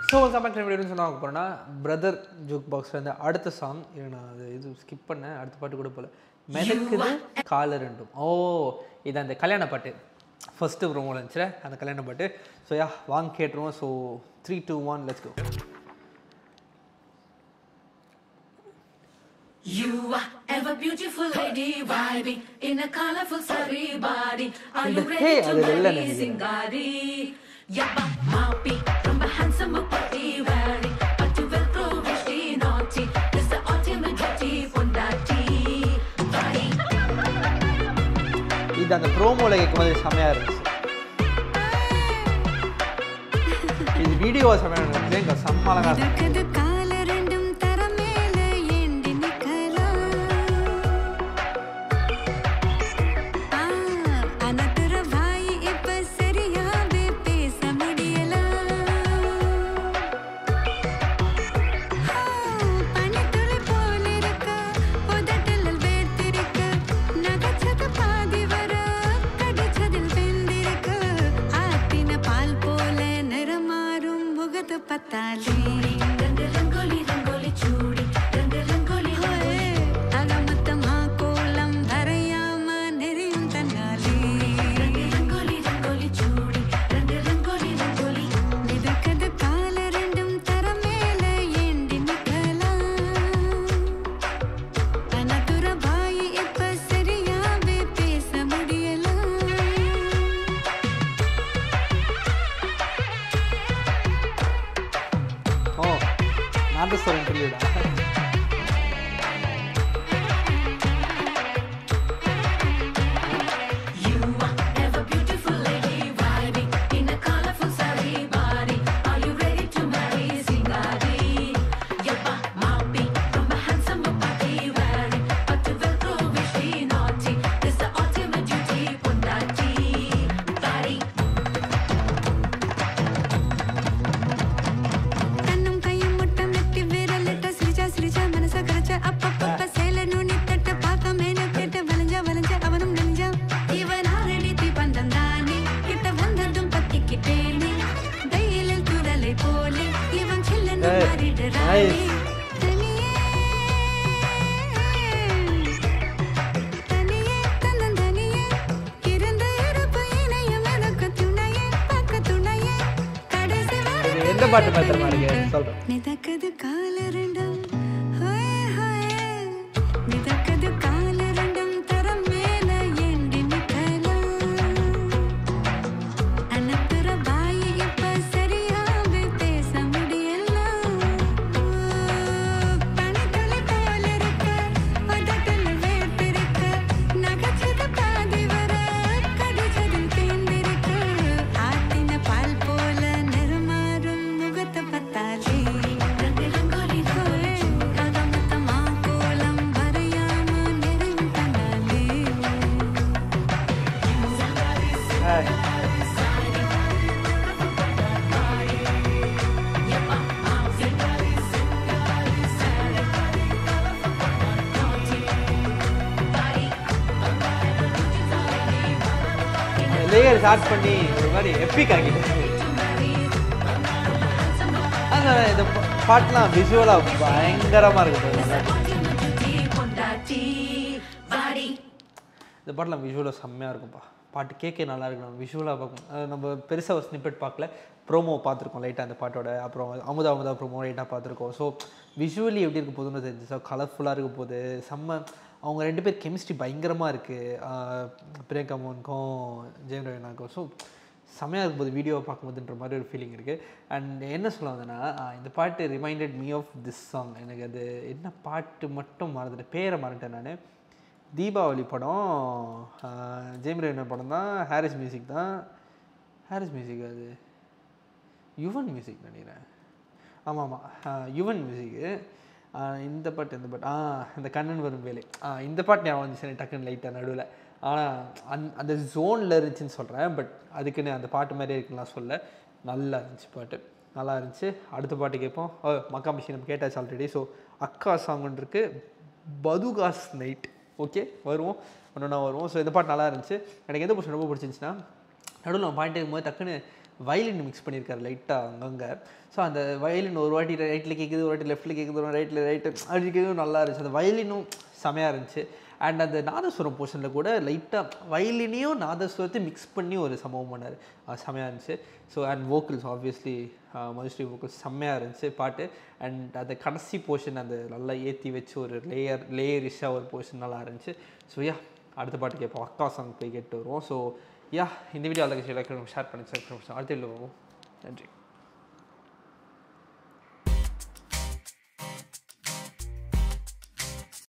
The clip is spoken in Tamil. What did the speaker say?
ஸோ கமெண்ட் எப்படின்னு சொன்னா போகிறேன்னா பிரதர் ஜூக் பாக்ஸில் இந்த அடுத்த சாங் நான் அது இது ஸ்கிப் பண்ணேன் அடுத்த பாட்டு கூட போல மிதக்குது கால ரெண்டும் ஓ இது அந்த கல்யாண பாட்டு ஃபஸ்ட்டு ப்ரோமோவில் இருந்துச்சு அந்த கல்யாண பாட்டு ஸோ யா வாங்க கேட்டுருவோம் so three two one let's go You are ever beautiful lady vibing in a colorful sari body. Are you இந்த ready hey, to அது வெள்ளை marry நினைக்கிறேன். Singari? Yappa maupi, ரொம்ப handsome puppy wearing, but you will grow very naughty. It's the ultimate duty பொண்டாட்டி. Body. இது அந்த ப்ரோமோவில் கேட்கும்போது செம்மையாக இருந்துச்சு இது வீடியோ செம்மையாக இருந்துச்சு எங்கள் செம்ம அழகா இருந்துச்சு. மிதக்குது கால ரெண்டும் தர மேல ஏண்டி நிக்கலாம் ஆ, அனத்துற வாய் இப்ப சரியாவே பேச முடியல ஆ, பனித்துளி போல இருக்க, உதட்டில் வேர்த்திருக்க, நகைச்சது பாதி வர, கடிச்சதில் வெந்திருக்க, ஆத்தின பால் போல நிறமாறும் முகத்து பத்தாலே ரெண்டு ரங்கோலி ரங்கோலி சூடி ரெண்டு ரங்கோலி ரங்கோலி அகமத்தமா கோலம் வரையாம நெறியும் தன்னாலே ரெண்டு ரங்கோலி ரங்கோலி சூடி ரெண்டு ரங்கோலி ரங்கோலி மிதக்குது கால ரெண்டும் தர மேல ஏண்டி நிக்கலாம் அனதுர பாய் இப்ப சரியாவே பேச முடியல ஓ நாதஸ்வரம் இன்டர்வியூடா You are ever beautiful lady vibing in a colorful sari body. Are you ready to marry Singari? Yappa maupi, ரொம்ப handsome puppy wearing, but you will grow very naughty. It's the ultimate duty பொண்டாட்டி. Body. கண்ணும் கையும் முட்டம் நெட்டி விரலிட்ட சிரிச்சா சிரிச்சா மனச கரைச்ச அப்பப்பப்ப சேல நுனி தட்ட பார்க்க மேல கேட்ட வளைஞ்சா வளைஞ்ச அவனும் நெஞ்சா இவன் ஆரடி தீபந்தம் தானே கிட்ட வந்ததும் பத்திக்கிட்டேனே வெயிலில் துடலை போலே இவன் சில்லன்னு ஏய், மாறிடுறானே nice. தனியே தனியே தன்னந்தனியே இருந்த இருப்பு இணையும் எனக்கு துணையே பக்க துணையே கடைசி வரை இது எந்த பாட்டு மாத்திரமா இருக்கு சொல்கிறேன் மிதக்குது கால ரெண்டும் ஹோய் ஹோய் மிதக்குது கால ரெண்டும் தரம் மேல ஏண்டி நிக்கலாம் அனத்துற பாய் இப்ப சரியாவே பேச முடியல பனித்துளி போல இருக்க உதட்டில் வேர்த்திருக்க நகைச்சது பாதி வர கடிச்சதில் தேர்ந்திருக்க ஆத்தின பால் போல நிறமாறும் முகத்தை பத்தாலே ரெண்டு ரங்கோலி ரங்கோலி அகமத்தமா கோலம் வரையாம நெருங்கி தன்னாலே ஹாய் லேயர் ஸ்டார்ட் பண்ணி ஒரு மாதிரி எப்பிக் ஆகிட்டு ஆனால் இந்த பா- பாட்டுலாம் விஷுவலாக பயங்கரமாக இருக்குது பொண்டாட்டி. Body. இந்த பாட்டில் விஷுவலாக செம்மையாக இருக்கும்ப்பா பாட்டு கேட்க நல்லா இருக்கு நம்ம விஷுவலாக பார்க்கணும் அது நம்ம பெருசாக ஒரு ஸ்னிப்பெட் பார்க்கல ப்ரோமோ பார்த்துருக்கோம் லைட்டாக அந்த பாட்டோட அப்புறம் அமுதா அமுதா ப்ரோமோ லைட்டாக பார்த்துருக்கோம் ஸோ விஷுவலி எப்படி இருக்க போகுதுன்னு தெரிஞ்சு ஸோ கலர்ஃபுல்லாக இருக்க போகுது செம்ம அவங்க ரெண்டு பேர் கெமிஸ்ட்ரி பயங்கரமாக இருக்குது பிரியங்கா மோகனுக்கும் ஜெயம் ரவினாக்கும் ஸோ செம்மையாக இருக்கும் போது வீடியோவை பார்க்கும்போதுன்ற மாதிரி ஒரு ஃபீலிங் இருக்குது அண்ட் என்ன சொல்ல வந்தேன்னா ஆஹ் இந்த பாட்டு reminded me of this song எனக்கு அது என்ன பாட்டு மட்டும் மறந்துட்டேன் பேரை மறந்துட்டேன் நான் தீபாவளி படம் ஆஹ் ஜெயம் ரவினா படம் தான் ஹாரிஸ் மியூசிக் தான் ஹாரிஸ் மியூசிக் அது யுவன் மியூசிக் நினைக்கிறேன் ஆமாம் ஆமாம் யுவன் மியூசிக்கு இந்த பாட்டு இந்த பாட்டு ஆ இந்த கண்ணன் வரும் வேலை ஆ இந்த பாட்டு ஞாபகம் வந்துச்சு எனக்கு டக்குன்னு லைட்டாக நடுவில் ஆனால் அந் அந்த ஜோனில் இருந்துச்சுன்னு சொல்கிறேன் பட் அதுக்குன்னு அந்த பாட்டு மாதிரியே இருக்குலாம் சொல்ல நல்லா இருந்துச்சு பாட்டு நல்லா இருந்துச்சு அடுத்த பாட்டு கேட்போம் ஓ மக்கா மிஷின் நம்ம கேட்டாச்சு ஆல்ரெடி ஸோ அக்கா சாங் ஒன்று இருக்கு பதுகாஸ் நைட் ஓகே வருவோம் ஒன்று ஒன்றா வருவோம் ஸோ இந்த பாட்டு நல்லா இருந்துச்சு எனக்கு எந்த போர்ஷன் ரொம்ப பிடிச்சிருந்துச்சுன்னா நடுவில் நம்ம பாயிண்ட் இருக்கும்போது டக்குன்னு வயலின் மிக்ஸ் பண்ணியிருக்காரு லைட்டாக அங்கங்கே ஸோ அந்த வயலின் ஒரு வாட்டி ரைட்டில் கேட்குது ஒரு வாட்டி லெஃப்ட்டில் கேட்குது ஒரு ரைட்டில் ரைட்டு அப்படி கேட்குது நல்லா இருந்துச்சு அந்த வயலினும் செமையாக இருந்துச்சு அண்ட் அந்த நாதஸ்வரம் போர்ஷனில் கூட லைட்டாக வயலினையும் நாதஸ்வரத்தையும் மிக்ஸ் பண்ணி ஒரு சம்பவம் பண்ணார் அது செமையாக இருந்துச்சு so and vocals obviously Madhushree vocals செம்மையாக இருந்துச்சு பாட்டு அண்ட் அந்த கடைசி போர்ஷன் அந்த நல்லா ஏற்றி வச்சு ஒரு லேயர் லேயரிஷாக ஒரு போர்ஷன் நல்லா இருந்துச்சு ஸோ யா அடுத்த பாட்டு கேட்போம் அக்கா சாங் போய் கேட்டு வருவோம் ஸோ யா இந்த வீடியோ அதை ஷேர் பண்ணி ஷேர் பண்ணி அடுத்த வீடியோ நன்றி